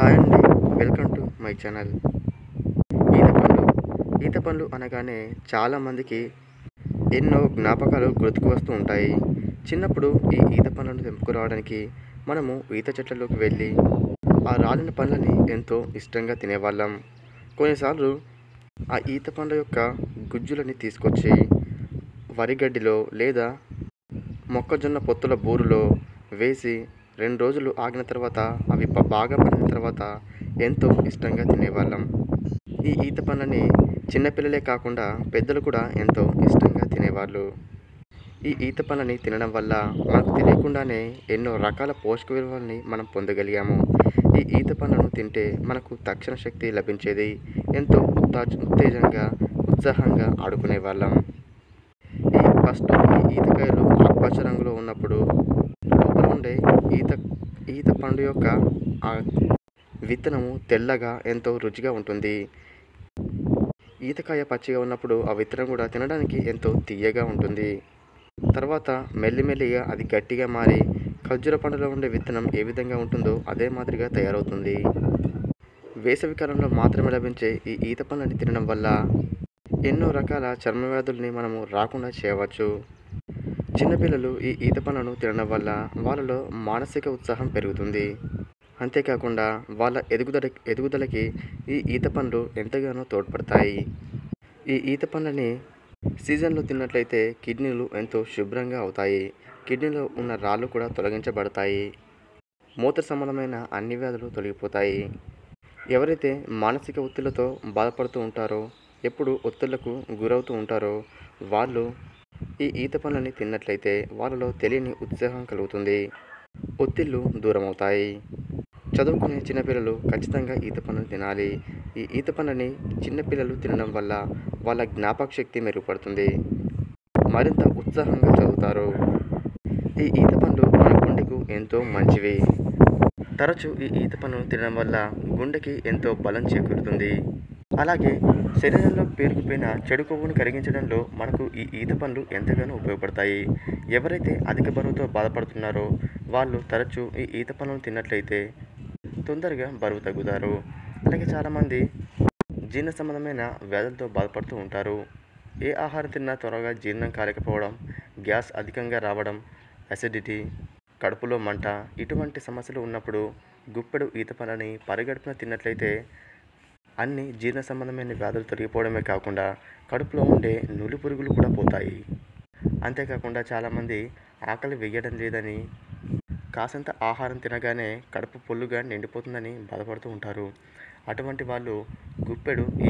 hi అండి welcome to my channel ఈత పండ్లు ఈత పండ్లు అనగానే చాలామందికి ఎన్నో జ్ఞాపకాలు గుర్తుకు వస్తూ ఉంటాయి చిన్నప్పుడు ఈ ఈత పండ్లను తెంపుకురావడానికి మనము ఈత చెట్లలోకి వెళ్ళి ఆ రాలిన పండ్లని ఎంతో ఇష్టంగా తినేవాళ్ళం కొన్నిసార్లు ఆ ఈత పండ్ల యొక్క గుజ్జులని తీసుకొచ్చి వరిగడ్డిలో లేదా మొక్కజొన్న పొత్తుల బూరులో వేసి రెండు రోజులు ఆగిన తర్వాత అవి బ- బాగా పండిన తర్వాత ఎంతో ఇష్టంగా తినేవాళ్ళం ఈ ఈత పండ్లని చిన్నపిల్లలే కాకుండా పెద్దలు కూడా ఎంతో ఇష్టంగా తినేవాళ్ళు ఈ ఈత పండ్లని తినడం వల్ల మనకు తెలియకుండానే ఎన్నో రకాల పోషక విలువల్ని మనం పొందగలిగాము ఈ ఈత పండ్లను తింటే మనకు తక్షణ శక్తి లభించేది ఎంతో ఉత్తా ఉత్తేజంగా ఉత్సాహంగా ఆడుకునే వాళ్ళం ఈ ఫస్ట్ ఈ ఈతకాయలు ఆకుపచ్చ రంగులో ఉన్నప్పుడు లోపల ఉండే ఈత ఈత పండు యొక్క ఆ విత్తనము తెల్లగా ఎంతో రుచిగా ఉంటుంది ఈతకాయ పచ్చిగా ఉన్నప్పుడు ఆ విత్తనం కూడా తినడానికి ఎంతో తీయగా ఉంటుంది తర్వాత మెల్లిమెల్లిగా అది గట్టిగా మారి ఖర్జూర పండులో ఉండే విత్తనం ఏ విధంగా ఉంటుందో అదే మాదిరిగా తయారవుతుంది వేసవి కాలంలో మాత్రమే లభించే ఈ ఈత పండ్లని తినడం వల్ల ఎన్నో రకాల చర్మ వ్యాధుల్ని మనము రాకుండా చేయవచ్చు చిన్నపిల్లలు ఈ ఈత పండ్లను తినడం వల్ల వాళ్ళలో మానసిక ఉత్సాహం పెరుగుతుంది అంతేకాకుండా వాళ్ళ ఎదుగుదల ఎదుగుదలకి ఈ ఈత పండ్లు ఎంతగానో తోడ్పడతాయి ఈ ఈత పండ్లని సీజన్లో తిన్నట్లయితే కిడ్నీలు ఎంతో శుభ్రంగా అవుతాయి కిడ్నీలో ఉన్న రాళ్ళు కూడా తొలగించబడతాయి మూత్ర సంబంధమైన అన్ని వ్యాధులు తొలగిపోతాయి ఎవరైతే మానసిక ఒత్తిళ్లతో బాధపడుతూ ఉంటారో ఎప్పుడు ఒత్తిళ్లకు గురవుతూ ఉంటారో వాళ్ళు ఈ ఈత పండ్లని తిన్నట్లయితే వాళ్ళలో తెలియని ఉత్సాహం కలుగుతుంది ఒత్తిళ్ళు దూరం అవుతాయి చదువుకునే చిన్నపిల్లలు ఖచ్చితంగా ఈత పండ్లను తినాలి ఈ ఈత పండ్లని చిన్నపిల్లలు తినడం వల్ల వాళ్ళ జ్ఞాపక శక్తి మెరుగుపడుతుంది మరింత ఉత్సాహంగా చదువుతారు ఈ ఈత పండ్లు మన గుండెకు ఎంతో మంచివి తరచూ ఈ ఈత పండ్లను తినడం వల్ల గుండెకి ఎంతో బలం చేకూరుతుంది అలాగే శరీరంలో పేరుకుపోయిన చెడు కొవ్వును కరిగించడంలో మనకు ఈ ఈత పండ్లు ఎంతగానో ఉపయోగపడతాయి ఎవరైతే అధిక బరువుతో బాధపడుతున్నారో వాళ్ళు తరచూ ఈ ఈత పండ్లను తిన్నట్లయితే తొందరగా బరువు తగ్గుతారు అలాగే చాలామంది జీర్ణ సంబంధమైన వ్యాధులతో బాధపడుతూ ఉంటారు ఏ ఆహారం తిన్నా త్వరగా జీర్ణం కాలేకపోవడం గ్యాస్ అధికంగా రావడం అసిడిటీ కడుపులో మంట ఇటువంటి సమస్యలు ఉన్నప్పుడు గుప్పెడు ఈత పండ్లని పరిగడుపున తిన్నట్లయితే అన్ని జీర్ణ సంబంధమైన వ్యాధులు తొలగిపోవడమే కాకుండా కడుపులో ఉండే నులి పురుగులు కూడా పోతాయి అంతేకాకుండా చాలామంది ఆకలి వేయడం లేదని కాసంత ఆహారం తినగానే కడుపు పొల్లుగా నిండిపోతుందని బాధపడుతూ ఉంటారు అటువంటి వాళ్ళు గుప్పెడు ఈ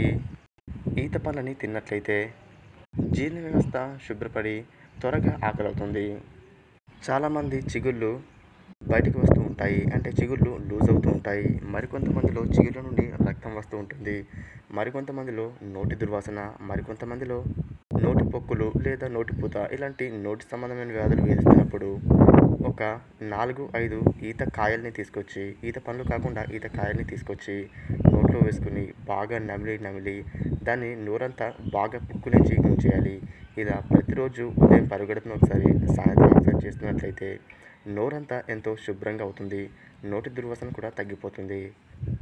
ఈత పండ్లని తిన్నట్లయితే జీర్ణ వ్యవస్థ శుభ్రపడి త్వరగా ఆకలి అవుతుంది చాలామంది చిగుళ్ళు బయటికి వస్తూ ఉంటాయి అంటే చిగుళ్ళు లూజ్ అవుతూ ఉంటాయి మరికొంతమందిలో చిగుళ్ళ నుండి రక్తం వస్తూ ఉంటుంది మరికొంతమందిలో నోటి దుర్వాసన మరికొంతమందిలో నోటి పొక్కులు లేదా నోటి పూత ఇలాంటి నోటి సంబంధమైన వ్యాధులు వేధిస్తున్నప్పుడు ఒక నాలుగు ఐదు ఈత కాయల్ని తీసుకొచ్చి ఈత పండ్లు కాకుండా ఈత కాయల్ని తీసుకొచ్చి నోట్లో వేసుకుని బాగా నమిలి నమిలి దాన్ని నోరంతా బాగా పుక్కులించి ఉంచేయాలి ఇలా ప్రతిరోజు ఉదయం పరుగడుపున ఒకసారి సాయంత్రం ఒకసారి చేస్తున్నట్లయితే నోరంతా ఎంతో శుభ్రంగా అవుతుంది నోటి దుర్వాసన కూడా తగ్గిపోతుంది